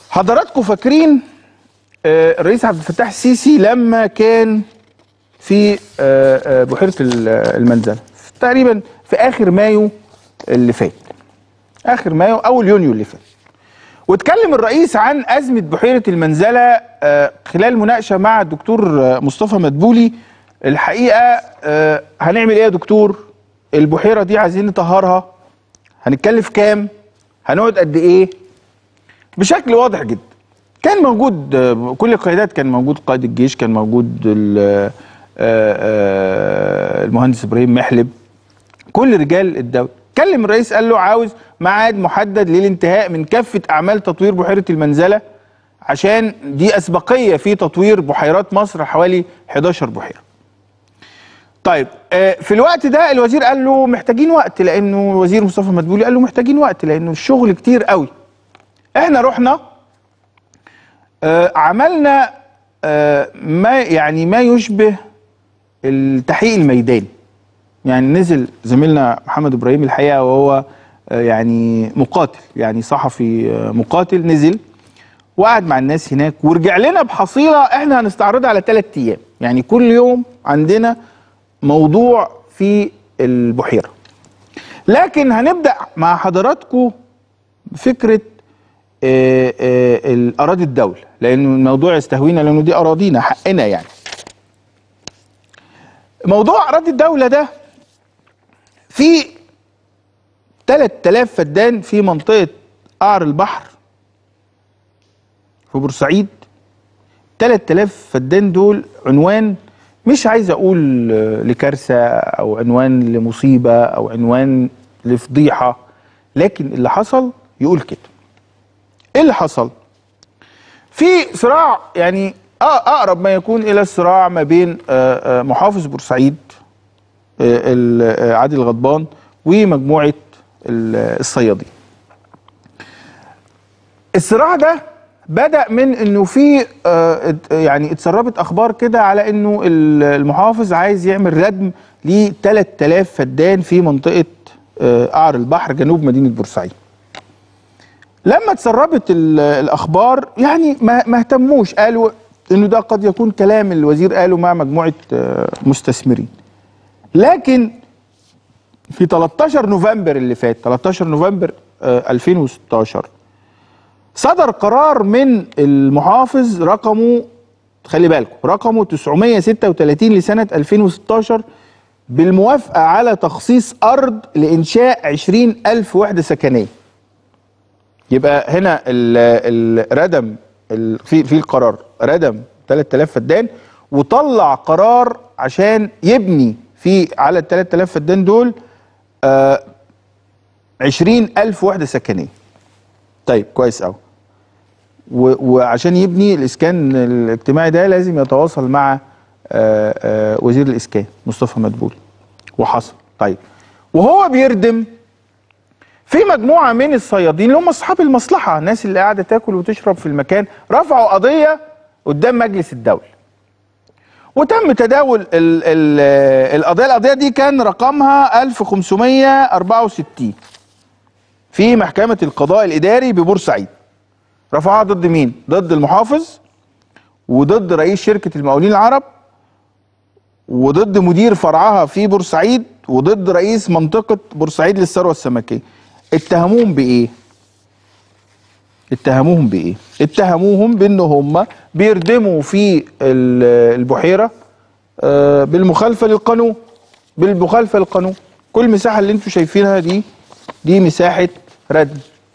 حضراتكم فاكرين آه، الرئيس عبد الفتاح السيسي لما كان في آه، آه، بحيره ال- المنزله تقريبا في اخر مايو اللي فات اخر مايو اول يونيو اللي فات واتكلم الرئيس عن ازمه بحيره المنزله آه، خلال مناقشه مع الدكتور آه، مصطفى مدبولي الحقيقه آه، هنعمل ايه يا دكتور البحيره دي عايزين نطهرها هنتكلف كام هنقعد قد ايه بشكل واضح جدا كان موجود آه، كل القيادات كان موجود قائد الجيش كان موجود ال- آه، آه، المهندس ابراهيم محلب كل رجال الدولة كلم الرئيس قال له عاوز ميعاد محدد للانتهاء من كافة أعمال تطوير بحيرة المنزلة عشان دي أسبقية في تطوير بحيرات مصر حوالي 11 بحيرة طيب آه، في الوقت ده الوزير قال له محتاجين وقت لأنه الوزير مصطفى مدبولي قال له محتاجين وقت لأنه الشغل كتير قوي احنا رحنا آه، عملنا آه، ما يعني ما يشبه التحقيق الميداني يعني نزل زميلنا محمد ابراهيم الحقيقه وهو آه، يعني مقاتل يعني صحفي آه، مقاتل نزل وقعد مع الناس هناك ورجع لنا بحصيله احنا هنستعرضها على ثلاث ايام يعني كل يوم عندنا موضوع في البحيره لكن هنبدا مع حضراتكم بفكره آه، آه، الاراضي الدوله لانه الموضوع يستهوينا لانه دي اراضينا حقنا يعني موضوع اراضي الدوله ده في 3000 فدان في منطقه قعر البحر في بورسعيد 3000 فدان دول عنوان مش عايز اقول آه، لكارثه او عنوان لمصيبه او عنوان لفضيحه لكن اللي حصل يقول كده ايه اللي حصل في صراع يعني آه اقرب ما يكون الى الصراع ما بين آه، آه، محافظ بورسعيد آه، ال- آه، عادل الغضبان ومجموعه ال- الصيادين الصراع ده بدأ من انه في آه، ات- يعني اتسربت اخبار كده على انه ال- المحافظ عايز يعمل ردم ل 3000 فدان في منطقه آه، قعر البحر جنوب مدينه بورسعيد. لما اتسربت ال- الاخبار يعني ما ما اهتموش قالوا انه ده قد يكون كلام الوزير قاله مع مجموعه آه، مستثمرين. لكن في 13 نوفمبر اللي فات 13 نوفمبر آه، 2016 صدر قرار من المحافظ رقمه خلي بالكم رقمه 936 لسنة 2016 بالموافقة على تخصيص أرض لإنشاء 20 ألف وحدة سكنية يبقى هنا ال- الردم ال- في في القرار ردم 3000 فدان وطلع قرار عشان يبني في على ال 3000 فدان دول آه 20000 وحدة سكنية طيب كويس قوي وعشان يبني الاسكان الاجتماعي ده لازم يتواصل مع آه، آه، وزير الاسكان مصطفى مدبولي وحصل طيب وهو بيردم في مجموعه من الصيادين اللي هم اصحاب المصلحه الناس اللي قاعده تاكل وتشرب في المكان رفعوا قضيه قدام مجلس الدوله وتم تداول ال ال القضيه القضيه دي كان رقمها 1564 في محكمة القضاء الإداري ببورسعيد رفعها ضد مين؟ ضد المحافظ وضد رئيس شركة المقاولين العرب وضد مدير فرعها في بورسعيد وضد رئيس منطقة بورسعيد للثروة السمكية اتهموهم بإيه؟ اتهموهم بإيه؟ اتهموهم بإن هم بيردموا في ال- البحيرة آه، بالمخالفة للقانون بالمخالفة للقانون كل مساحة اللي انتوا شايفينها دي دي مساحة ردم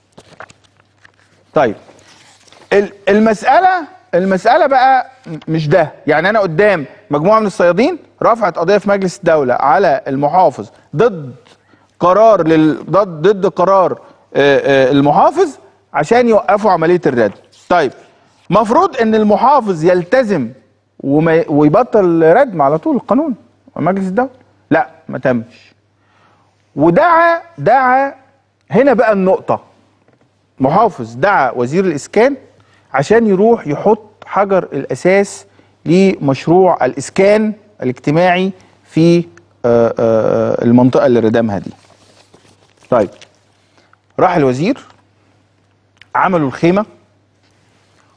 طيب ال- المسألة المسألة بقى م- مش ده يعني أنا قدام مجموعة من الصيادين رفعت قضية في مجلس الدولة على المحافظ ضد قرار لل... ضد ضد قرار آه، آه، المحافظ عشان يوقفوا عملية الردم طيب مفروض ان المحافظ يلتزم وما ويبطل ردم على طول القانون مجلس الدولة لا ما تمش ودعا دعا هنا بقى النقطة محافظ دعا وزير الإسكان عشان يروح يحط حجر الأساس لمشروع الإسكان الاجتماعي في آه، آه، المنطقة اللي ردمها دي طيب راح الوزير عملوا الخيمة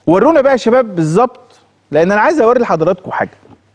ورونا بقى يا شباب بالظبط لان انا عايز اوري لحضراتكم حاجه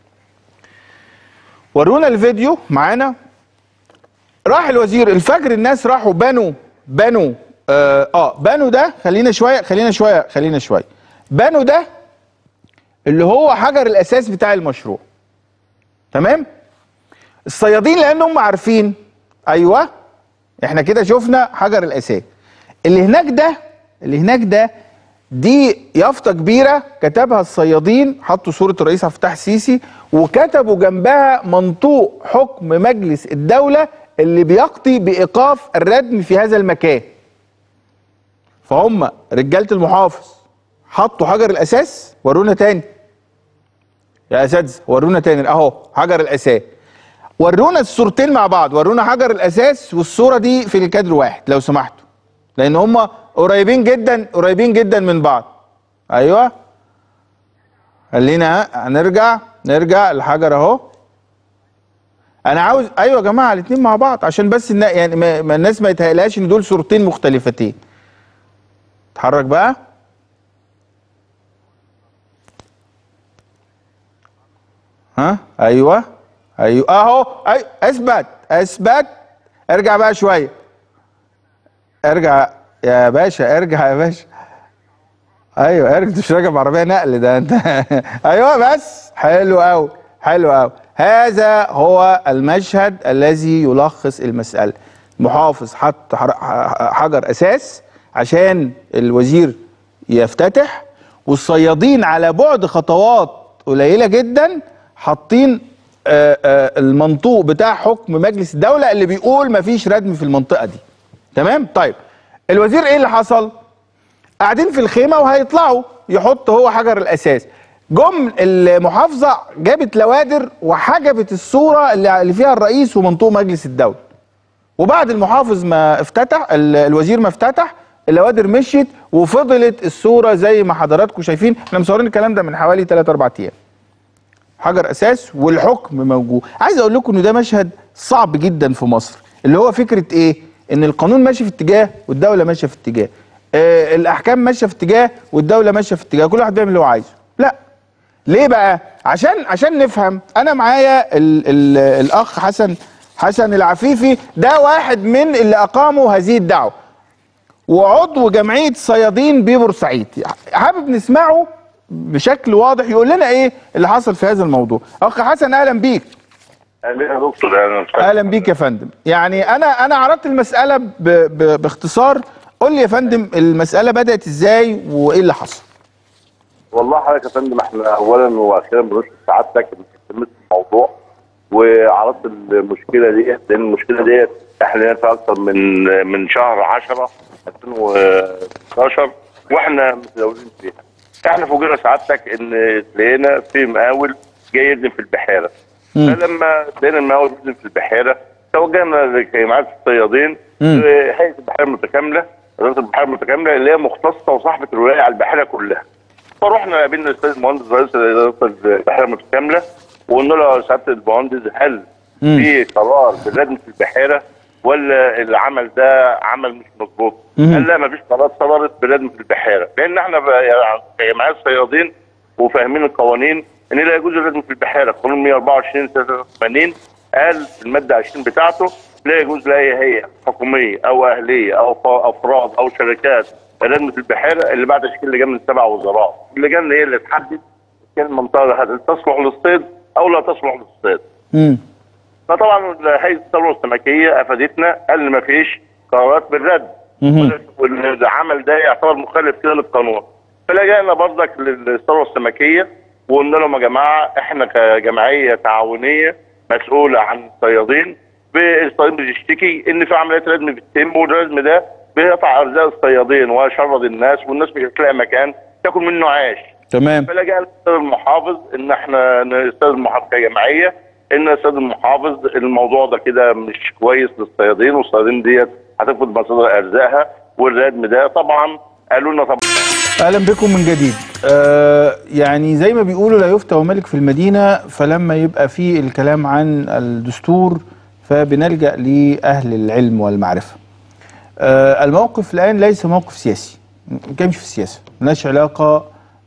ورونا الفيديو معانا راح الوزير الفجر الناس راحوا بنوا بنوا اه, آه بنوا ده خلينا شويه خلينا شويه خلينا شويه بنوا ده اللي هو حجر الاساس بتاع المشروع تمام الصيادين لان هم عارفين ايوه احنا كده شفنا حجر الاساس اللي هناك ده اللي هناك ده دي يافطه كبيره كتبها الصيادين حطوا صوره الرئيس عبد الفتاح السيسي وكتبوا جنبها منطوق حكم مجلس الدوله اللي بيقضي بايقاف الردم في هذا المكان فهم رجاله المحافظ حطوا حجر الاساس ورونا تاني يا اساتذه ورونا تاني اهو حجر الاساس ورونا الصورتين مع بعض ورونا حجر الاساس والصوره دي في الكادر واحد لو سمحتوا لان هم قريبين جدا قريبين جدا من بعض ايوه خلينا هنرجع نرجع الحجر اهو انا عاوز ايوه يا جماعه الاثنين مع بعض عشان بس النا... يعني ما... ما الناس ما يتهيألهاش ان دول صورتين مختلفتين اتحرك بقى ها ايوه ايوه اهو ايوه اثبت اثبت ارجع بقى شويه ارجع يا باشا ارجع يا باشا ايوه ارجع مش راجع بعربيه نقل ده انت ايوه بس حلو قوي حلو قوي هذا هو المشهد الذي يلخص المساله محافظ حط حجر اساس عشان الوزير يفتتح والصيادين على بعد خطوات قليله جدا حاطين آآ آآ المنطوق بتاع حكم مجلس الدوله اللي بيقول مفيش ردم في المنطقه دي تمام طيب الوزير ايه اللي حصل قاعدين في الخيمه وهيطلعوا يحط هو حجر الاساس جم المحافظه جابت لوادر وحجبت الصوره اللي فيها الرئيس ومنطوق مجلس الدوله وبعد المحافظ ما افتتح الوزير ما افتتح اللوادر مشيت وفضلت الصوره زي ما حضراتكم شايفين احنا مصورين الكلام ده من حوالي 3 4 ايام حجر اساس والحكم موجود عايز اقول لكم ان ده مشهد صعب جدا في مصر اللي هو فكره ايه ان القانون ماشي في اتجاه والدوله ماشيه في اتجاه آه الاحكام ماشيه في اتجاه والدوله ماشيه في اتجاه كل واحد بيعمل اللي هو عايزه لا ليه بقى عشان عشان نفهم انا معايا ال ال الاخ حسن حسن العفيفي ده واحد من اللي اقاموا هذه الدعوه وعضو جمعيه صيادين ببورسعيد حابب نسمعه بشكل واضح يقول لنا ايه اللي حصل في هذا الموضوع اخ حسن اهلا بيك اهلا يا دكتور اهلا اهلا بيك يا فندم يعني انا انا عرضت المساله ب ب باختصار قول لي يا فندم المساله بدات ازاي وايه اللي حصل والله حضرتك يا فندم احنا اولا واخيرا بنشكر سعادتك انك اهتميت بالموضوع وعرضت المشكله ديت لان المشكله ديت احنا في اكثر من من شهر 10 2016 واحنا متداولين فيها احنا فوجئنا سعادتك ان لقينا في مقاول جاي يردم في البحيره فلما لقينا المقاول يردم في البحيره توجهنا لجماعات الصيادين هيئه البحيره المتكامله اداره البحيره المتكامله اللي هي مختصه وصاحبه الولايه على البحيره كلها فرحنا قابلنا الاستاذ المهندس رئيس اداره البحيره المتكامله وقلنا له يا سعاده المهندس هل في قرار بالردم في البحيره ولا العمل ده عمل مش مظبوط؟ قال لا ما فيش قرارات صدرت بالردم في البحيره لان احنا كجماعات صيادين وفاهمين القوانين ان لا يجوز الردم في البحيره قانون 124 83 قال في الماده 20 بتاعته لا يجوز لاي هيئه حكوميه او اهليه او افراد او شركات الردم في البحيره اللي بعد تشكيل لجان من سبع وزراء اللجان هي اللي تحدد كان المنطقه هل تصلح للصيد او لا تصلح للصيد فطبعا هيئه الثروه السمكيه افادتنا قال ما فيش قرارات بالرد والعمل ده يعتبر مخالف كده للقانون فلجأنا برضك للثروه السمكيه وقلنا لهم يا جماعه احنا كجمعيه تعاونيه مسؤوله عن الصيادين الصيادين بتشتكي ان في عمليات ردم بتتم والردم ده بيقطع ارزاق الصيادين ويشرد الناس والناس مش هتلاقي مكان تاكل منه عيش تمام فلجأنا للاستاذ المحافظ ان احنا الاستاذ المحافظ كجمعيه ان الاستاذ المحافظ الموضوع ده كده مش كويس للصيادين والصيادين ديت هتفقد مصادر ارزاقها والردم ده طبعا قالوا لنا طبعا اهلا بكم من جديد آه يعني زي ما بيقولوا لا يفتى وملك في المدينه فلما يبقى في الكلام عن الدستور فبنلجا لاهل العلم والمعرفه آه الموقف الان ليس موقف سياسي ما كانش في السياسه ملهاش علاقه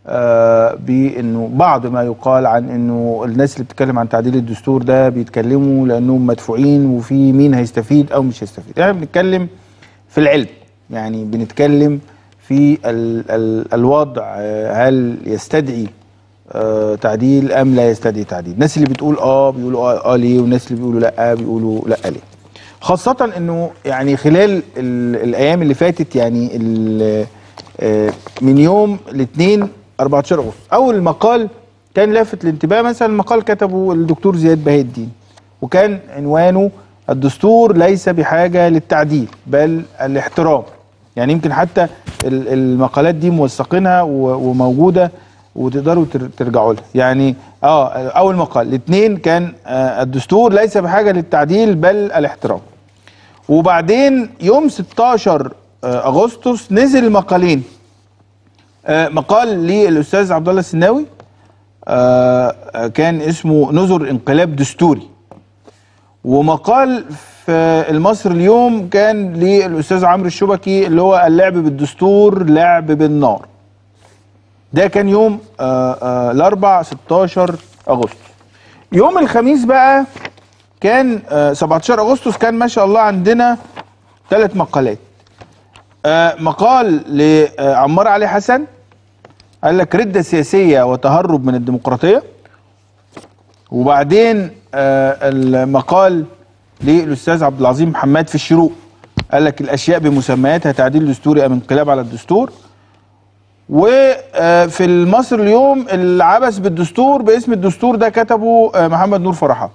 آه بانه بعض ما يقال عن انه الناس اللي بتتكلم عن تعديل الدستور ده بيتكلموا لانهم مدفوعين وفي مين هيستفيد او مش هيستفيد احنا بنتكلم في العلم يعني بنتكلم في ال ال الوضع آه، هل يستدعي آه تعديل ام لا يستدعي تعديل الناس اللي بتقول اه بيقولوا اه, آه ليه والناس اللي بيقولوا لا بيقولوا لا ليه خاصة انه يعني خلال ال الايام اللي فاتت يعني ال- آه، من يوم الاثنين 14 اغسطس اول مقال كان لافت الانتباه مثلا مقال كتبه الدكتور زياد بهي الدين وكان عنوانه الدستور ليس بحاجة للتعديل بل الاحترام يعني يمكن حتى ال- المقالات دي موثقينها و- وموجودة وتقدروا تر- ترجعوا لها يعني اه اول مقال الاثنين كان آه الدستور ليس بحاجة للتعديل بل الاحترام وبعدين يوم 16 آه، اغسطس نزل مقالين آه، مقال للاستاذ عبد الله السناوي آه، آه، كان اسمه نذر انقلاب دستوري ومقال في المصري اليوم كان للاستاذ عمرو الشبكي اللي هو اللعب بالدستور لعب بالنار ده كان يوم آه، آه، الاربع 16 اغسطس يوم الخميس بقى كان آه، 17 اغسطس كان ما شاء الله عندنا ثلاث مقالات آه، مقال لعمار علي حسن قال لك ردة سياسية وتهرب من الديمقراطية وبعدين آه، المقال للأستاذ عبد العظيم محمد في الشروق قال لك الأشياء بمسمياتها تعديل دستوري أم انقلاب على الدستور وفي المصر اليوم العبث بالدستور باسم الدستور ده كتبه آه، محمد نور فرحات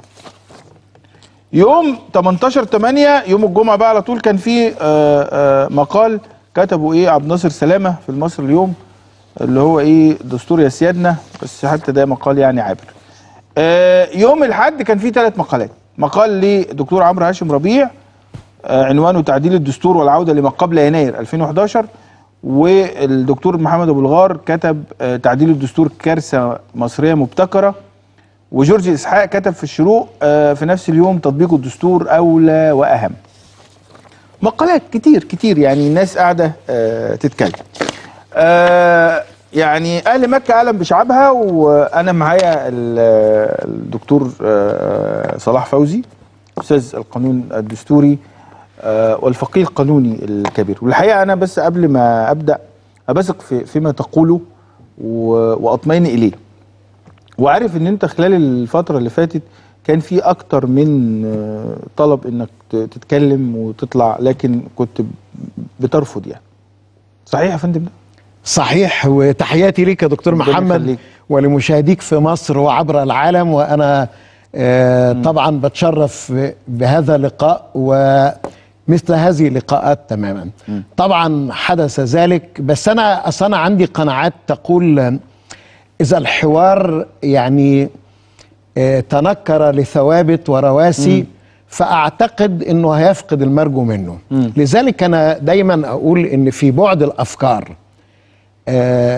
يوم 18 8 يوم الجمعه بقى على طول كان في آه، آه، مقال كتبه ايه عبد الناصر سلامه في المصر اليوم اللي هو ايه دستور يا سيادنا بس حتى ده مقال يعني عابر آه، يوم الاحد كان في ثلاث مقالات مقال لدكتور عمرو هاشم ربيع آه، عنوانه تعديل الدستور والعوده لما قبل يناير 2011 والدكتور محمد ابو الغار كتب آه، تعديل الدستور كارثه مصريه مبتكره وجورج اسحاق كتب في الشروق آه، في نفس اليوم تطبيق الدستور اولى واهم مقالات كتير كتير يعني الناس قاعده آه، تتكلم آه، يعني اهل مكه اعلم بشعبها وانا معايا ال- الدكتور آه، صلاح فوزي استاذ القانون الدستوري آه، والفقيه القانوني الكبير والحقيقه انا بس قبل ما ابدا ابثق في فيما تقوله و- واطمئن اليه وعارف ان انت خلال الفتره اللي فاتت كان في اكتر من آه، طلب انك ت- تتكلم وتطلع لكن كنت ب- بترفض يعني صحيح يا فندم ده صحيح وتحياتي ليك يا دكتور ربنا محمد يخليك. ولمشاهديك في مصر وعبر العالم وانا آه، طبعا بتشرف بهذا اللقاء ومثل هذه اللقاءات تماما طبعا حدث ذلك بس انا اصلا أنا عندي قناعات تقول اذا الحوار يعني آه، تنكر لثوابت ورواسي فاعتقد انه هيفقد المرجو منه لذلك انا دايما اقول ان في بعد الافكار آه،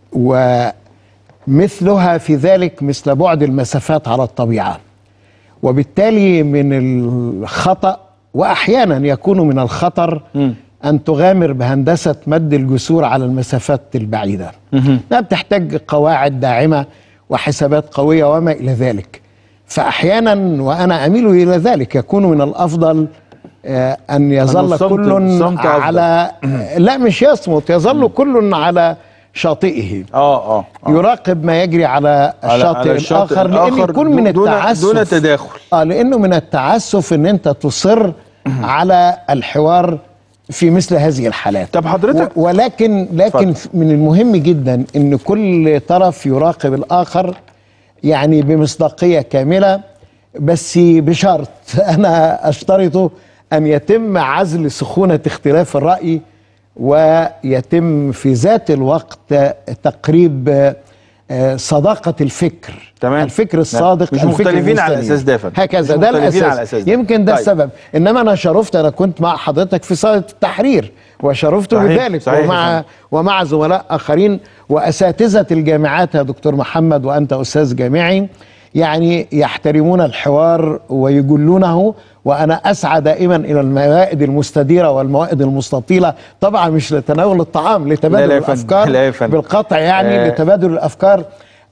ومثلها في ذلك مثل بعد المسافات على الطبيعه وبالتالي من الخطا واحيانا يكون من الخطر ان تغامر بهندسه مد الجسور على المسافات البعيده لا بتحتاج قواعد داعمه وحسابات قويه وما الى ذلك فاحيانا وانا اميل الى ذلك يكون من الافضل آه، ان يظل الصمت- كل الصمت أفضل. على لا مش يصمت يظل كل على شاطئه اه اه يراقب ما يجري على على- الشاطئ, على الشاطئ الاخر لان الآخر يكون من دون- التعسف دون تداخل. اه لانه من التعسف ان انت تصر على الحوار في مثل هذه الحالات طب حضرتك- و- ولكن لكن اتفضل. من المهم جدا ان كل طرف يراقب الاخر يعني بمصداقيه كامله بس بشرط انا اشترط ان يتم عزل سخونه اختلاف الراي ويتم في ذات الوقت تقريب آه، صداقة الفكر تمام. الفكر الصادق مش الفكر مختلفين على المستنير. الأساس ده يا فندم. هكذا مش ده مختلفين الأساس على الأساس ده. يمكن ده طيب. السبب إنما أنا شرفت أنا كنت مع حضرتك في صالة التحرير وشرفت صحيح، بذلك صحيح يا ومع فندم. ومع زملاء آخرين وأساتذة الجامعات يا دكتور محمد وأنت أستاذ جامعي يعني يحترمون الحوار ويجلونه وانا اسعى دائما الى الموائد المستديره والموائد المستطيله طبعا مش لتناول الطعام لا لتبادل لا يا فندم، الافكار لا يا فندم. بالقطع يعني آه. لتبادل الافكار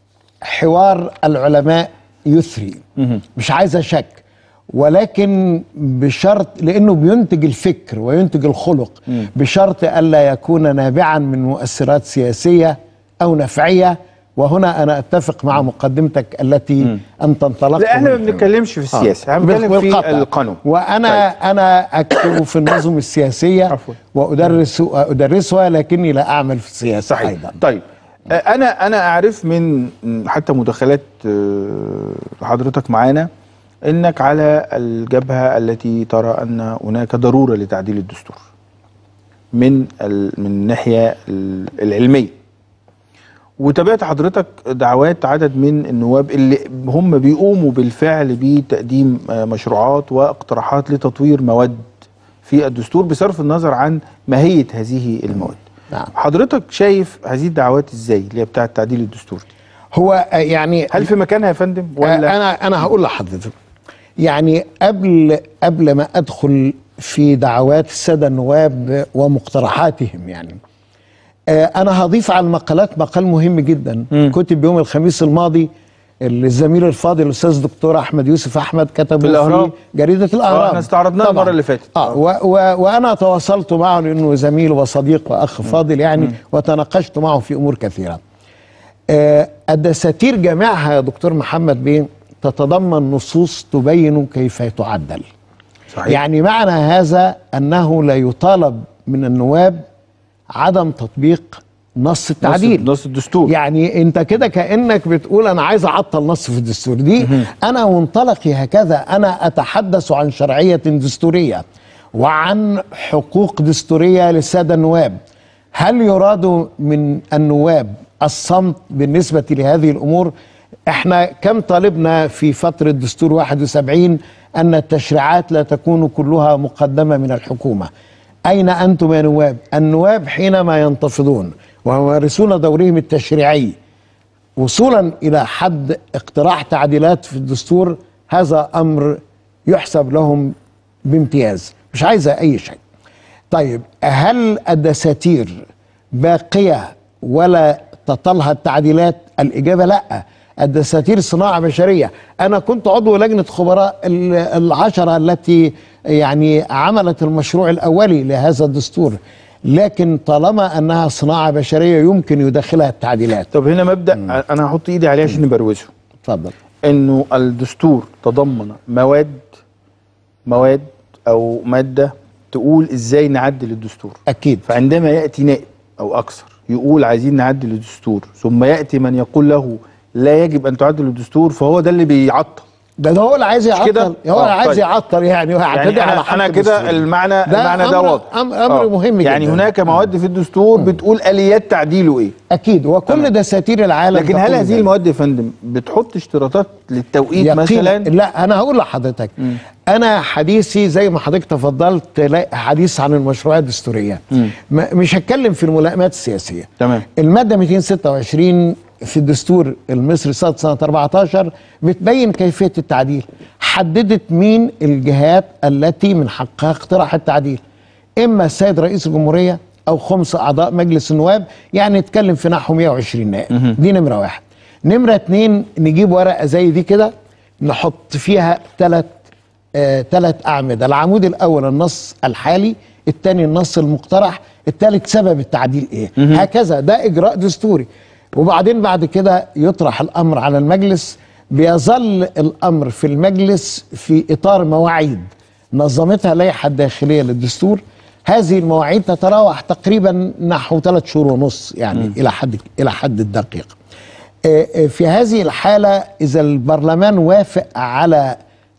حوار العلماء يثري مش عايزه شك ولكن بشرط لانه بينتج الفكر وينتج الخلق بشرط الا يكون نابعا من مؤثرات سياسيه او نفعيه وهنا انا اتفق مع مقدمتك التي انت انطلقت لا احنا ما منها. بنتكلمش في السياسه احنا بال- بنتكلم في بالقطع. القانون وانا انا اكتب في النظم السياسيه عفواً. وادرس ادرسها لكني لا اعمل في السياسه صحيح ايضا طيب آه، انا انا اعرف من حتى مداخلات آه، حضرتك معانا انك على الجبهه التي ترى ان هناك ضروره لتعديل الدستور من ال- من الناحيه ال- العلميه وتابعت حضرتك دعوات عدد من النواب اللي هم بيقوموا بالفعل بتقديم آه، مشروعات واقتراحات لتطوير مواد في الدستور بصرف النظر عن ماهيه هذه المواد. نعم. حضرتك شايف هذه الدعوات ازاي اللي هي بتاعه تعديل الدستور دي؟ هو آه، يعني هل في مكانها يا فندم ولا ولا انا انا هقول لحضرتك يعني قبل قبل ما ادخل في دعوات الساده النواب ومقترحاتهم يعني آه، انا هضيف على المقالات مقال مهم جدا كتب يوم الخميس الماضي الزميل الفاضل الاستاذ دكتور احمد يوسف احمد كتبه في الأهرام؟ جريده الاهرام احنا استعرضناه طبعاً. المرة اللي فاتت. اه و و وانا تواصلت معه لانه زميل وصديق واخ فاضل يعني وتناقشت معه في امور كثيره آه، الدساتير جميعها يا دكتور محمد بيه تتضمن نصوص تبين كيف تعدل صحيح. يعني معنى هذا انه لا يطالب من النواب عدم تطبيق نص التعديل نص الدستور يعني انت كده كانك بتقول انا عايز اعطل نص في الدستور دي انا منطلقي هكذا انا اتحدث عن شرعيه دستوريه وعن حقوق دستوريه للساده النواب هل يراد من النواب الصمت بالنسبه لهذه الامور احنا كم طالبنا في فتره دستور 71 ان التشريعات لا تكون كلها مقدمه من الحكومه أين أنتم يا نواب؟ النواب حينما ينتفضون ويمارسون دورهم التشريعي وصولا إلى حد اقتراح تعديلات في الدستور هذا أمر يحسب لهم بامتياز مش عايزة أي شيء طيب هل الدساتير باقية ولا تطلها التعديلات الإجابة لا الدساتير صناعة بشرية أنا كنت عضو لجنة خبراء ال- العشرة التي يعني عملت المشروع الأولي لهذا الدستور لكن طالما أنها صناعة بشرية يمكن يدخلها التعديلات طب هنا مبدا انا هحط ايدي عليه عشان نبروزه اتفضل انه الدستور تضمن مواد مواد او ماده تقول ازاي نعدل الدستور أكيد فعندما ياتي نائب او اكثر يقول عايزين نعدل الدستور ثم ياتي من يقول له لا يجب ان تعدل الدستور فهو ده اللي بيعطل ده, ده هو اللي عايز كده؟ يعطل هو اللي آه، عايز طيب. يعطل يعني ويعتدي يعني على انا, حق أنا كده الدستور. المعنى ده المعنى ده أمر- واضح أم- أمر آه. مهم يعني جداً. هناك مواد في الدستور بتقول اليات تعديله ايه أكيد وكل دساتير العالم لكن هل تقول هذه ذلك. المواد يا فندم بتحط اشتراطات للتوقيت يقينا مثلا لا انا هقول لحضرتك انا حديثي زي ما حضرتك تفضلت لا- حديث عن المشروعات الدستوريه م- مش هتكلم في الملائمات السياسيه تمام. الماده 226 في الدستور المصري صدر سنه 14 بتبين كيفيه التعديل حددت مين الجهات التي من حقها اقتراح التعديل اما السيد رئيس الجمهوريه او خمس اعضاء مجلس النواب يعني نتكلم في نحو 120 نائب دي نمره واحد نمره اتنين نجيب ورقه زي دي كده نحط فيها ثلاث ثلاث اعمده العمود الاول النص الحالي الثاني النص المقترح الثالث سبب التعديل ايه هكذا ده اجراء دستوري وبعدين بعد كده يطرح الامر على المجلس بيظل الامر في المجلس في اطار مواعيد نظمتها اللائحه الداخليه للدستور هذه المواعيد تتراوح تقريبا نحو ثلاث شهور ونص يعني الى حد الى حد الدقيق آه، آه، في هذه الحاله اذا البرلمان وافق على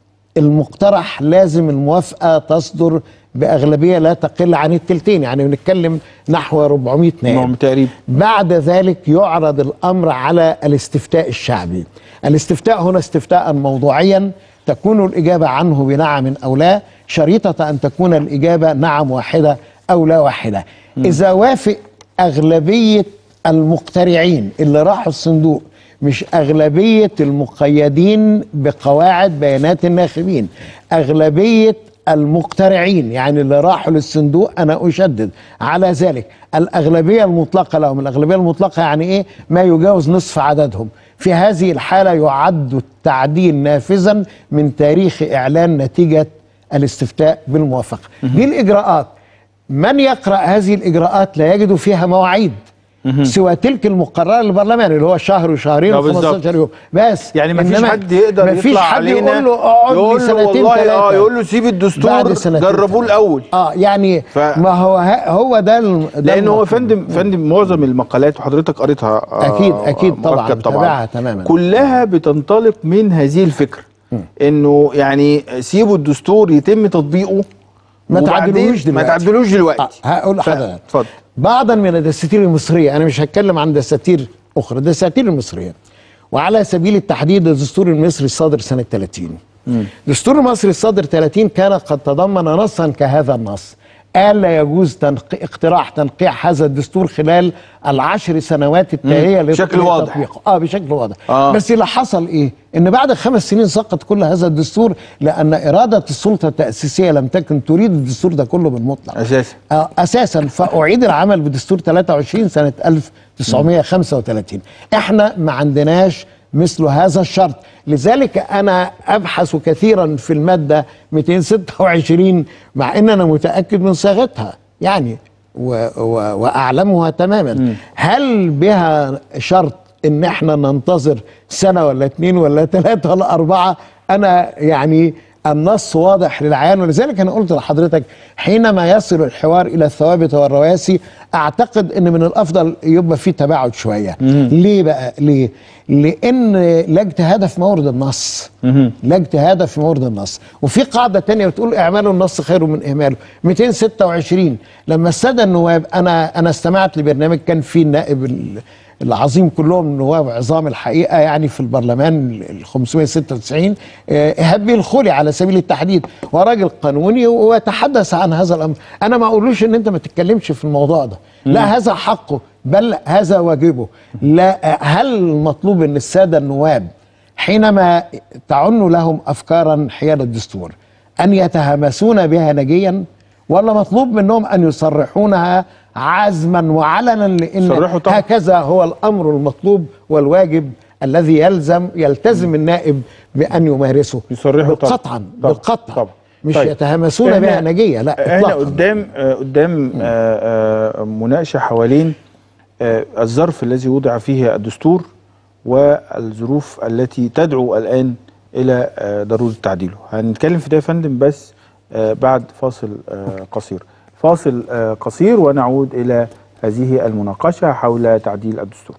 المقترح لازم الموافقه تصدر باغلبيه لا تقل عن التلتين يعني بنتكلم نحو 400 نعم نائب تقريبا بعد ذلك يعرض الامر على الاستفتاء الشعبي الاستفتاء هنا استفتاء موضوعيا تكون الاجابه عنه بنعم او لا شريطه ان تكون الاجابه نعم واحده او لا واحده اذا وافق اغلبيه المقترعين اللي راحوا الصندوق مش أغلبية المقيدين بقواعد بيانات الناخبين أغلبية المقترعين يعني اللي راحوا للصندوق أنا أشدد على ذلك الأغلبية المطلقة لهم الأغلبية المطلقة يعني إيه ما يجاوز نصف عددهم في هذه الحالة يعد التعديل نافذا من تاريخ إعلان نتيجة الاستفتاء بالموافقة دي الإجراءات من يقرأ هذه الإجراءات لا يجد فيها مواعيد سوى تلك المقررة للبرلمان اللي هو شهر وشهرين آه، بالظبط. 15 يوم بس يعني ما فيش إنما حد يقدر مفيش يطلع حد علينا يقول له اقعد لي يقول له سنتين والله اه ثلاثة. يقول له سيب بعد الدستور سنتين جربوه ثلاثة. الاول اه يعني ف- ما هو ه- هو ده الم- ده لان هو المطلوب. فندم فندم معظم المقالات وحضرتك قريتها آه، أكيد- أكيد طبعاً، مؤكد متابعها تماماً. كلها بتنطلق من هذه الفكره انه يعني سيبوا الدستور يتم تطبيقه ما وبعدين تعدلوش ما دلوقتي. تعدلوش دلوقتي آه هقول ف- لحضرتك اتفضل بعضا من الدساتير المصريه انا مش هتكلم عن دساتير اخرى الدساتير المصريه وعلى سبيل التحديد الدستور المصري الصادر سنه 30 الدستور المصري الصادر 30 كان قد تضمن نصا كهذا النص قال لا يجوز تنقي اقتراح تنقيع هذا الدستور خلال العشر سنوات التاليه بشكل واضح. لتطبيقه. اه بشكل واضح آه. آه. بس اللي حصل ايه ان بعد خمس سنين سقط كل هذا الدستور لان اراده السلطه التاسيسيه لم تكن تريد الدستور ده كله بالمطلق اساسا آه، اساسا فاعيد العمل بدستور 23 سنه 1935 احنا ما عندناش مثل هذا الشرط لذلك انا ابحث كثيرا في الماده 226 مع ان انا متاكد من صياغتها يعني و و واعلمها تماما هل بها شرط ان احنا ننتظر سنه ولا اتنين ولا ثلاثه ولا اربعه انا يعني النص واضح للعيان ولذلك انا قلت لحضرتك حينما يصل الحوار الى الثوابت والرواسي اعتقد ان من الافضل يبقى في تباعد شويه ليه بقى ليه لان لا اجتهاد في مورد النص لا اجتهاد في مورد النص وفي قاعده تانية بتقول اعمال النص خير من اهماله 226 لما الساده النواب انا انا استمعت لبرنامج كان فيه النائب ال- العظيم كلهم نواب عظام الحقيقه يعني في البرلمان ال 596 آه، ايهاب بيه الخولي على سبيل التحديد وراجل قانوني ويتحدث عن هذا الامر انا ما اقولوش ان انت ما تتكلمش في الموضوع ده لا هذا حقه بل هذا واجبه لا آه، هل المطلوب ان الساده النواب حينما تعن لهم افكارا حيال الدستور ان يتهامسون بها نجيا ولا مطلوب منهم ان يصرحونها عزما وعلنا لان يصرحوا طبعا. هكذا هو الامر المطلوب والواجب الذي يلزم يلتزم النائب بان يمارسه يصرحوا طبعا. قطعا طبعا. بالقطع طبعا. مش طيب. يتهامسون إحنا- بها نجيه لا احنا اطلاقا قدام آه، قدام آه، آه، مناقشه حوالين آه، الظرف الذي وضع فيه الدستور والظروف التي تدعو الان الى آه، ضروره تعديله هنتكلم في ده يا فندم بس آه، بعد فاصل آه، قصير فاصل آه، قصير ونعود الى هذه المناقشه حول تعديل الدستور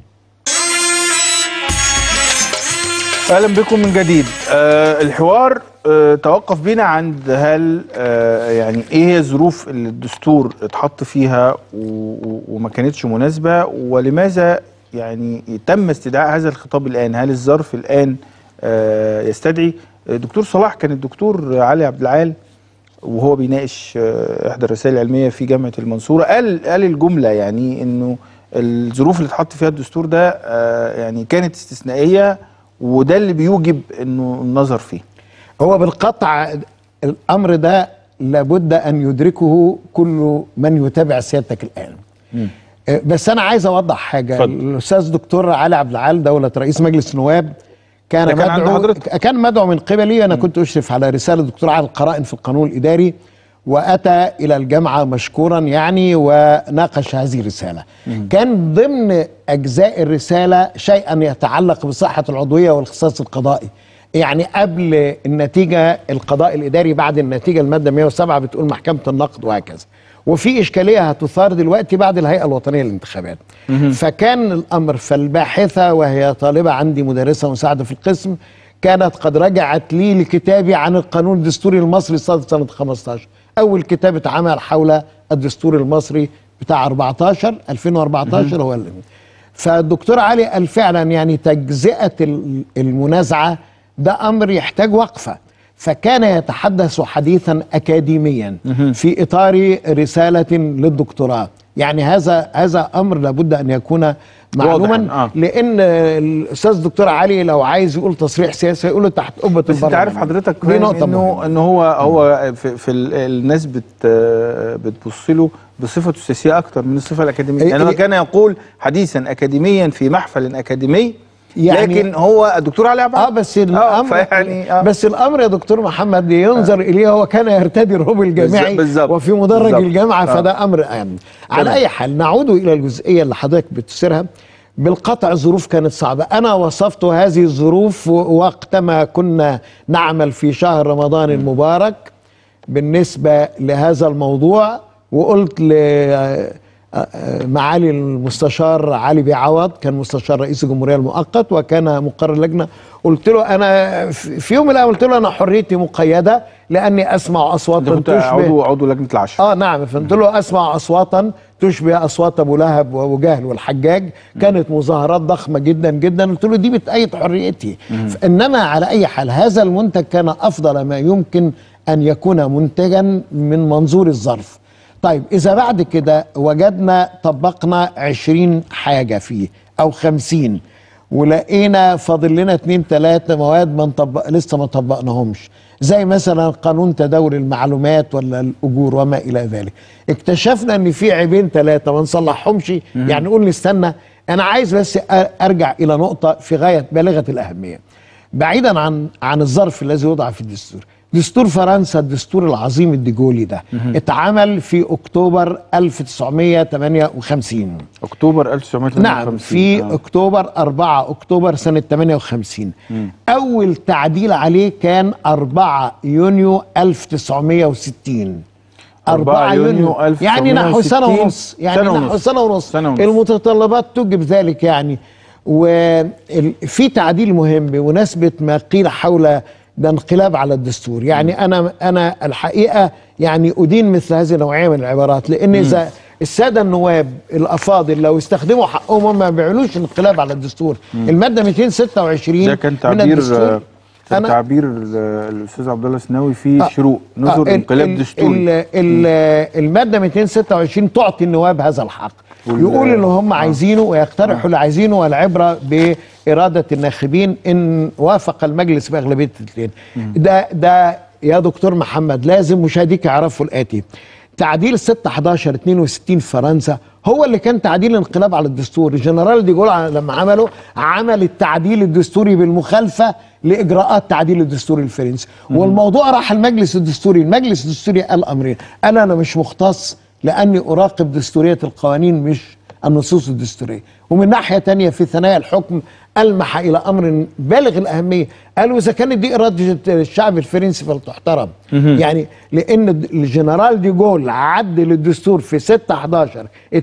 اهلا بكم من جديد آه الحوار آه توقف بينا عند هل آه يعني ايه هي الظروف اللي الدستور اتحط فيها و- و- وما كانتش مناسبه ولماذا يعني تم استدعاء هذا الخطاب الان هل الظرف الان آه يستدعي آه، دكتور صلاح كان الدكتور علي عبد العال وهو بيناقش آه، احدى الرسائل العلميه في جامعه المنصوره قال قال الجمله يعني انه الظروف اللي اتحط فيها الدستور ده آه، يعني كانت استثنائيه وده اللي بيوجب انه النظر فيه هو بالقطع الامر ده لابد ان يدركه كل من يتابع سيادتك الان آه، بس انا عايز اوضح حاجه اتفضل. الاستاذ دكتور علي عبد العال دوله رئيس مجلس النواب كان ده كان عند مدعو حضرتك؟ كان مدعو من قبلي انا كنت اشرف على رساله الدكتور على القرائن في القانون الاداري واتى الى الجامعه مشكورا يعني وناقش هذه الرساله كان ضمن اجزاء الرساله شيئا يتعلق بصحه العضويه والاختصاص القضائي يعني قبل النتيجه القضاء الاداري بعد النتيجه الماده 107 بتقول محكمه النقد وهكذا وفي اشكاليه هتثار دلوقتي بعد الهيئه الوطنيه للانتخابات فكان الامر فالباحثه وهي طالبه عندي مدرسه مساعده في القسم كانت قد رجعت لي لكتابي عن القانون الدستوري المصري صادر سنه 15 اول كتاب اتعمل حول الدستور المصري بتاع 14 2014 هو اللي فالدكتور علي قال فعلا يعني تجزئه ال- المنازعه ده امر يحتاج وقفه فكان يتحدث حديثا اكاديميا في اطار رساله للدكتوراه يعني هذا هذا امر لابد ان يكون معلوما واضحاً، آه. لان الاستاذ الدكتور علي لو عايز يقول تصريح سياسي يقوله تحت قبه بس انت عارف حضرتك دي فاهم نقطه انه مهمة. ان هو هو في, في ال- الناس بت بتبص له بصفته السياسيه اكتر من الصفه الاكاديميه إيه- يعني هو إيه. كان يقول حديثا اكاديميا في محفل اكاديمي يعني- لكن هو الدكتور علي عبد اه بس الامر فيعني آه. بس الامر يا دكتور محمد ينظر اليه هو كان يرتدي الروب الجامعي بالظبط. وفي مدرج بالظبط. الجامعه آه. فده امر اهم على تمام. اي حال نعود الى الجزئيه اللي حضرتك بتثيرها بالقطع الظروف كانت صعبة أنا وصفت هذه الظروف وقتما كنا نعمل في شهر رمضان المبارك بالنسبة لهذا الموضوع وقلت لمعالي المستشار علي بيه عوض كان مستشار رئيس الجمهورية المؤقت وكان مقرر لجنة قلت له أنا في في يوم من الأيام قلت له أنا حريتي مقيدة لأني أسمع انت أصواتا كنت تشبه عضو عضو لجنه العشر اه نعم فقلت له اسمع اصواتا تشبه اصوات ابو لهب وابو جهل والحجاج كانت مظاهرات ضخمه جدا جدا قلت له دي بتأيد حريتي انما على اي حال هذا المنتج كان افضل ما يمكن ان يكون منتجا من منظور الظرف طيب اذا بعد كده وجدنا طبقنا عشرين حاجه فيه او خمسين ولقينا فاضل لنا اتنين تلاتة مواد ما نطبق لسه ما طبقناهمش زي مثلا قانون تداول المعلومات ولا الاجور وما الى ذلك اكتشفنا ان في عيبين ثلاثه ما نصلحهمش يعني نقول نستنى انا عايز بس أ- ارجع الى نقطه في غايه بالغه الاهميه بعيدا عن عن الظرف الذي وضع في الدستور دستور فرنسا الدستور العظيم الديجولي ده اتعمل في اكتوبر 1958 اكتوبر 1958 نعم في آه. اكتوبر 4 اكتوبر سنه 58 اول تعديل عليه كان 4 يونيو 1960 4 يونيو يعني نحو سنه 1960 ونص يعني سنة نحو ونص. سنه ونص سنة ونص. المتطلبات توجب ذلك يعني وفي تعديل مهم بمناسبه ما قيل حول ده انقلاب على الدستور يعني انا انا الحقيقه يعني ادين مثل هذه النوعيه من العبارات لان اذا الساده النواب الافاضل لو استخدموا حقهم هم ما بيعملوش انقلاب على الدستور الماده 226 ده كان من تعبير الدستور كان أنا- تعبير ال- الاستاذ عبد الله سناوي في آه. شروق نظر آه، ال- انقلاب ال- دستوري ال- ال- الماده 226 تعطي النواب هذا الحق وال- يقول اللي هم عايزينه ويقترحوا اللي عايزينه والعبره باراده الناخبين ان وافق المجلس باغلبيه الاثنين ده ده يا دكتور محمد لازم مشاهديك يعرفوا الاتي تعديل 6 11 62 في فرنسا هو اللي كان تعديل انقلاب على الدستور الجنرال دي جول لما عمله عمل التعديل الدستوري بالمخالفه لاجراءات تعديل الدستور الفرنسي والموضوع راح المجلس الدستوري المجلس الدستوري قال امرين قال انا مش مختص لاني اراقب دستوريه القوانين مش النصوص الدستوريه ومن ناحيه تانية في ثنايا الحكم ألمح إلى أمر بالغ الأهمية قالوا إذا كانت دي إرادة الشعب الفرنسي فلتحترم يعني لأن الجنرال دي جول عدل الدستور في 6 11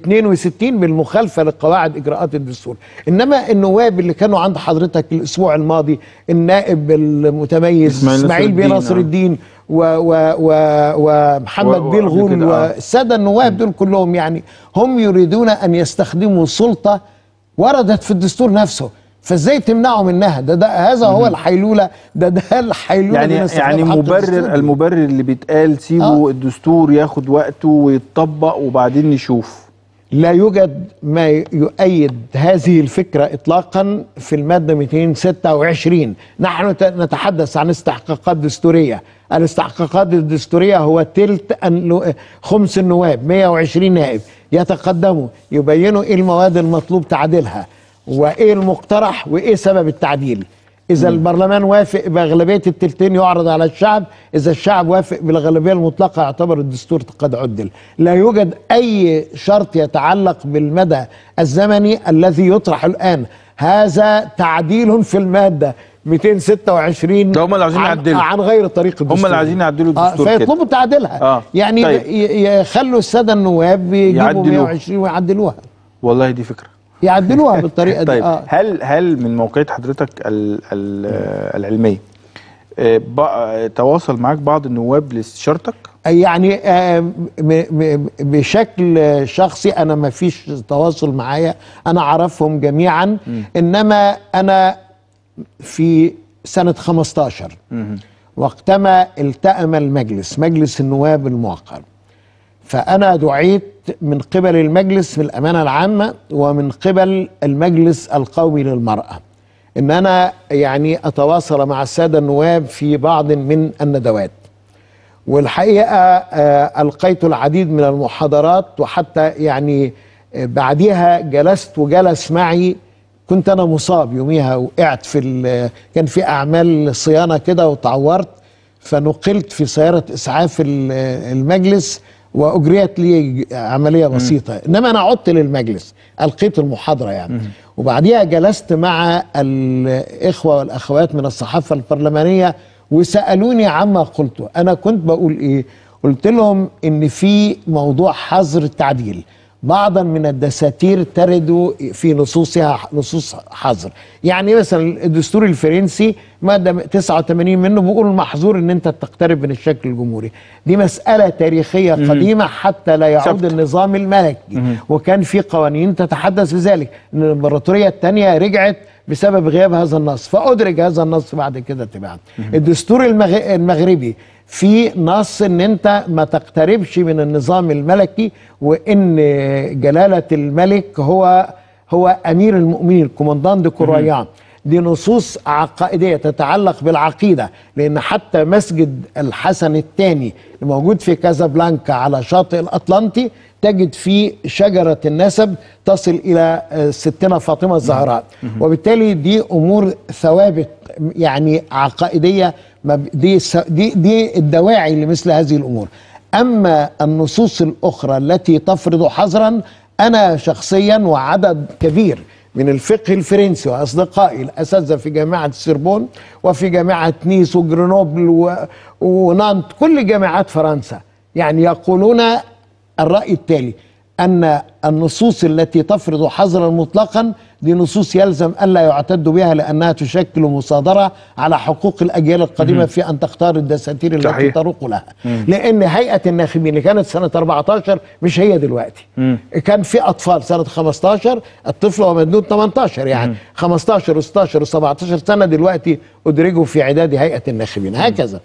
62 بالمخالفة لقواعد إجراءات الدستور إنما النواب اللي كانوا عند حضرتك الأسبوع الماضي النائب المتميز إسماعيل نصر إسماعيل بيه الدين، نصر آه. الدين و و و ومحمد و- بيه وقبل الغول كده، آه. والسادة النواب دول كلهم يعني هم يريدون أن يستخدموا سلطة وردت في الدستور نفسه فازاي تمنعوا منها ده, ده هذا هو الحيلوله ده ده الحيلوله يعني من استخدام يعني حق مبرر الدستور. المبرر اللي بيتقال سيبه آه. الدستور ياخد وقته ويتطبق وبعدين نشوف لا يوجد ما يؤيد هذه الفكرة إطلاقا في المادة 226 نحن ت- نتحدث عن استحقاقات دستورية الاستحقاقات الدستورية هو تلت النو- خمس النواب 120 نائب يتقدموا يبينوا إيه المواد المطلوب تعديلها وإيه المقترح وإيه سبب التعديل إذا البرلمان وافق بأغلبية التلتين يعرض على الشعب إذا الشعب وافق بالأغلبية المطلقة يعتبر الدستور قد عدل لا يوجد أي شرط يتعلق بالمدى الزمني الذي يطرح الآن هذا تعديل في المادة 226 ده هم اللي عاوزين عن, يعدلوا. عن غير طريق الدستور اللي عايزين يعدلوا آه الدستور كده. فيطلبوا تعديلها آه. يعني طيب. ي- يخلوا السادة النواب يجيبوا يعدلوها. 120 ويعدلوها والله دي فكره يعدلوها بالطريقة دي طيب آه. هل هل من موقعيه حضرتك ال ال العلميه آه، بق- تواصل معاك بعض النواب لاستشارتك يعني آه، م- م- بشكل شخصي انا ما فيش تواصل معايا انا اعرفهم جميعا انما انا في سنة 15 وقتما التأم المجلس مجلس النواب المعقر فأنا دعيت من قبل المجلس من الامانه العامه ومن قبل المجلس القومي للمراه ان انا يعني اتواصل مع الساده النواب في بعض من الندوات والحقيقه آه، القيت العديد من المحاضرات وحتى يعني آه، بعديها جلست وجلس معي كنت انا مصاب يوميها وقعت في ال- كان في اعمال صيانه كده وتعورت فنقلت في سياره اسعاف ال- المجلس واجريت لي عمليه بسيطه انما انا عدت للمجلس القيت المحاضره يعني وبعديها جلست مع الاخوه والاخوات من الصحافه البرلمانيه وسالوني عما قلته انا كنت بقول ايه قلت لهم ان في موضوع حظر التعديل بعضا من الدساتير ترد في نصوصها نصوص حظر يعني مثلا الدستور الفرنسي ماده 89 منه بيقول محظور ان انت تقترب من الشكل الجمهوري دي مساله تاريخيه قديمه حتى لا يعود ثابتة. النظام الملكي وكان في قوانين تتحدث بذلك ان الامبراطوريه الثانيه رجعت بسبب غياب هذا النص فادرج هذا النص بعد كده تباعا الدستور المغ- المغربي في نص ان انت ما تقتربش من النظام الملكي وان جلاله الملك هو هو امير المؤمنين كوماندان دي كرويان دي نصوص عقائديه تتعلق بالعقيده لان حتى مسجد الحسن الثاني الموجود في كازابلانكا على شاطئ الاطلنطي تجد فيه شجره النسب تصل الى آه، ستنا فاطمه الزهراء وبالتالي دي امور ثوابت يعني عقائديه ما ب- دي الس- دي دي الدواعي لمثل هذه الامور اما النصوص الاخرى التي تفرض حظرا انا شخصيا وعدد كبير من الفقه الفرنسي واصدقائي الاساتذه في جامعه السربون وفي جامعه نيس وجرينوبل و- ونانت كل جامعات فرنسا يعني يقولون الراي التالي ان النصوص التي تفرض حظرا مطلقا دي نصوص يلزم الا يعتد بها لانها تشكل مصادره على حقوق الاجيال القديمه في ان تختار الدساتير التي صحيح. تروق لها لان هيئه الناخبين اللي كانت سنه 14 مش هي دلوقتي كان في اطفال سنه 15 الطفل هو مجنون 18 يعني 15 و16 و17 سنه دلوقتي ادرجوا في اعداد هيئه الناخبين هكذا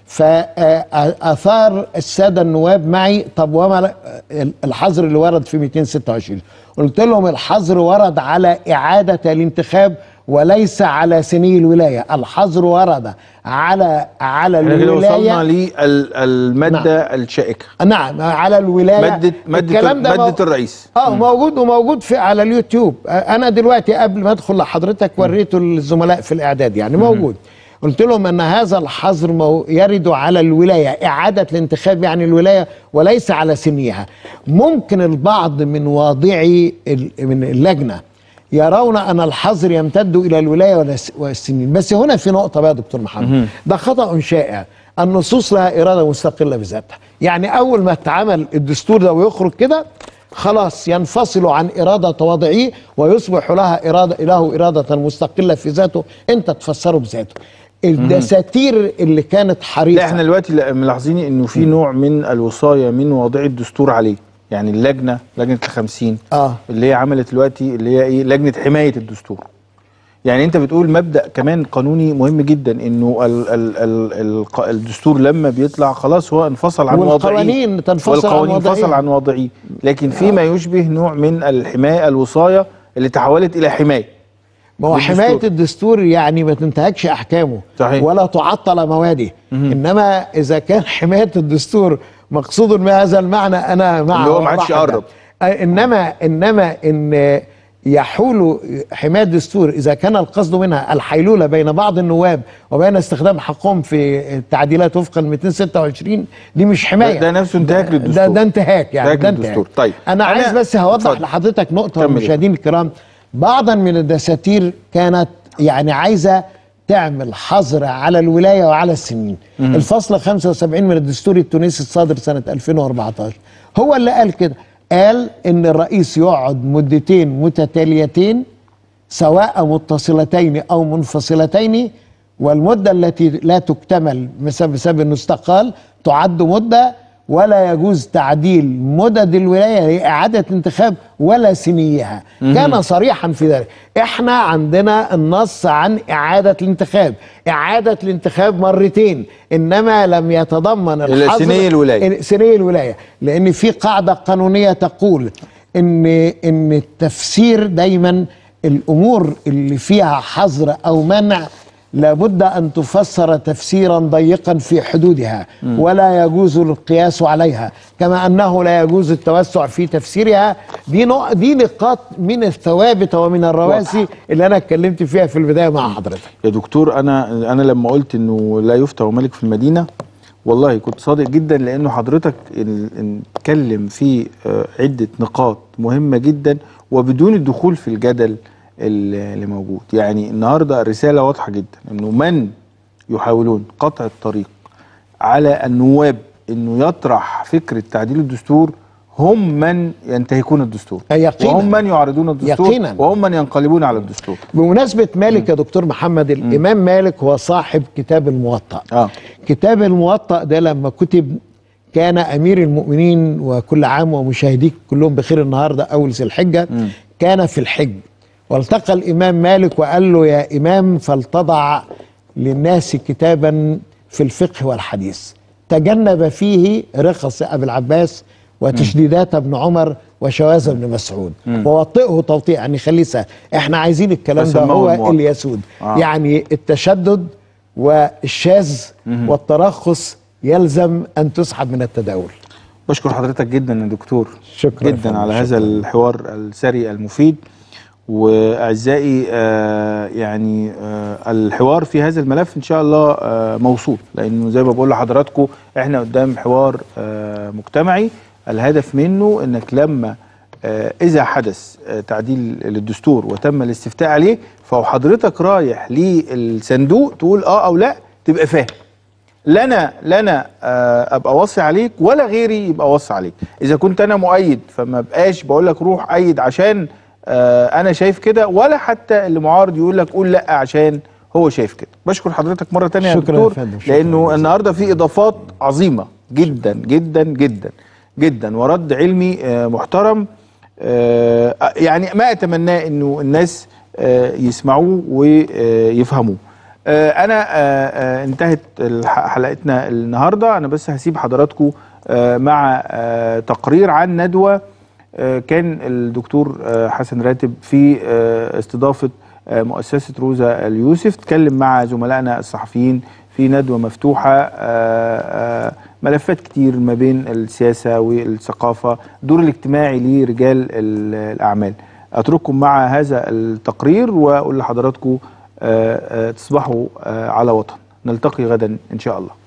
فاثار الساده النواب معي طب وما ل- الحظر اللي ورد في 226 قلت لهم الحظر ورد على اعاده الانتخاب وليس على سني الولايه الحظر ورد على على احنا كده الولايه وصلنا للماده الشائكه نعم على الولايه ماده ماده الكلام ده ماده مو- الرئيس اه موجود وموجود في على اليوتيوب آه، انا دلوقتي قبل ما ادخل لحضرتك وريته للزملاء في الاعداد يعني موجود قلت لهم ان هذا الحظر مو يرد على الولايه اعاده الانتخاب يعني الولايه وليس على سنيها ممكن البعض من واضعي ال- من اللجنه يرون ان الحظر يمتد الى الولايه والس- والسنين بس هنا في نقطه بقى يا دكتور محمد ده خطا شائع النصوص لها اراده مستقله بذاتها يعني اول ما اتعمل الدستور ده ويخرج كده خلاص ينفصل عن إرادة وضعه ويصبح لها إرادة له إرادة مستقلة في ذاته أنت تفسره بذاته الدساتير اللي كانت حريصة لا احنا دلوقتي لا- ملاحظين انه في نوع من الوصايه من واضعي الدستور عليه يعني اللجنه لجنه الخمسين آه. اللي هي عملت دلوقتي اللي هي ايه لجنه حمايه الدستور يعني انت بتقول مبدا كمان قانوني مهم جدا انه ال ال ال ال الدستور لما بيطلع خلاص هو انفصل عن واضعيه والقوانين تنفصل عن والقوانين وضعيه. انفصل عن واضعيه لكن في ما يشبه نوع من الحمايه الوصايه اللي تحولت الى حمايه ما هو للدستور. حماية الدستور يعني ما تنتهكش أحكامه صحيح. ولا تعطل مواده إنما إذا كان حماية الدستور مقصود بهذا المعنى أنا مع اللي هو ما عادش وضحك. يقرب. آه، إنما إنما إن يحول حماية الدستور إذا كان القصد منها الحيلولة بين بعض النواب وبين استخدام حقهم في التعديلات وفقا 226 دي مش حماية ده نفسه انتهاك ده, للدستور. ده انتهاك يعني انتهاك ده للدستور. انتهاك طيب. أنا أنا- عايز بس هوضح اتفضل. لحضرتك نقطة كمل. مشاهدين الكرام بعضا من الدساتير كانت يعني عايزة تعمل حظر على الولاية وعلى السنين الفصل 75 من الدستور التونسي الصادر سنة 2014 هو اللي قال كده قال ان الرئيس يقعد مدتين متتاليتين سواء متصلتين او منفصلتين والمده التي لا تكتمل بسبب بسبب انه استقال تعد مده ولا يجوز تعديل مدد الولايه لاعاده انتخاب ولا سنيها كان صريحا في ذلك احنا عندنا النص عن اعاده الانتخاب اعاده الانتخاب مرتين انما لم يتضمن الحظر سني الولاية. سني الولايه لان في قاعده قانونيه تقول ان ان التفسير دايما الامور اللي فيها حظر او منع لابد ان تفسر تفسيرا ضيقا في حدودها ولا يجوز القياس عليها كما انه لا يجوز التوسع في تفسيرها دي نوع دي نقاط من الثوابت ومن الرواسي اللي انا اتكلمت فيها في البدايه مع حضرتك يا دكتور انا انا لما قلت انه لا يفتى وملك في المدينه والله كنت صادق جدا لانه حضرتك ال- اتكلم في آه، عده نقاط مهمه جدا وبدون الدخول في الجدل ال- اللي موجود يعني النهارده الرساله واضحه جدا انه من يحاولون قطع الطريق على النواب انه يطرح فكره تعديل الدستور هم من ينتهكون الدستور يقيناً. وهم من يعرضون الدستور يقيناً. وهم من ينقلبون على الدستور بمناسبة مالك يا دكتور محمد الإمام مالك هو صاحب كتاب الموطأ اه كتاب الموطأ ده لما كتب كان أمير المؤمنين وكل عام ومشاهديك كلهم بخير النهاردة أول ذي الحجة كان في الحج والتقى الإمام مالك وقال له يا إمام فلتضع للناس كتابا في الفقه والحديث تجنب فيه رخص أبي العباس وتشديدات ابن عمر وشواذ ابن مسعود ووطئه توطيع يعني خليه سهل احنا عايزين الكلام ده فسماه هو الموطأ. اللي يسود آه. يعني التشدد والشاذ والترخص يلزم ان تسحب من التداول بشكر حضرتك جدا يا دكتور شكرا يا جدا فندم، على هذا شكرا. الحوار الثري المفيد واعزائي آه يعني آه الحوار في هذا الملف ان شاء الله آه موصول لانه زي ما بقول لحضراتكم احنا قدام حوار آه مجتمعي الهدف منه انك لما آه اذا حدث آه تعديل للدستور وتم الاستفتاء عليه فهو حضرتك رايح للصندوق تقول اه او لا تبقى فاهم لا انا لا انا آه، ابقى واصي عليك ولا غيري يبقى واصي عليك اذا كنت انا مؤيد فما بقاش بقول لك روح ايد عشان آه، انا شايف كده ولا حتى اللي معارض يقول لك قول لا عشان هو شايف كده بشكر حضرتك مره تانية يا شكرا يا دكتور فندم، شكرا لانه جزيلا. النهارده في اضافات عظيمه جدا جدا جدا جدا ورد علمي آه، محترم آه، يعني ما اتمناه انه الناس آه، يسمعوه ويفهموه آه، انا آه، آه، انتهت الح- حلقتنا النهارده انا بس هسيب حضراتكم آه، مع آه، تقرير عن ندوه آه، كان الدكتور آه، حسن راتب في آه، استضافه آه، مؤسسه روزا اليوسف تكلم مع زملائنا الصحفيين في ندوه مفتوحه آه، آه، ملفات كتير ما بين السياسه والثقافه الدور الاجتماعي لرجال ال- الاعمال اترككم مع هذا التقرير واقول لحضراتكم آه، آه، تصبحوا آه، على وطن نلتقي غدا ان شاء الله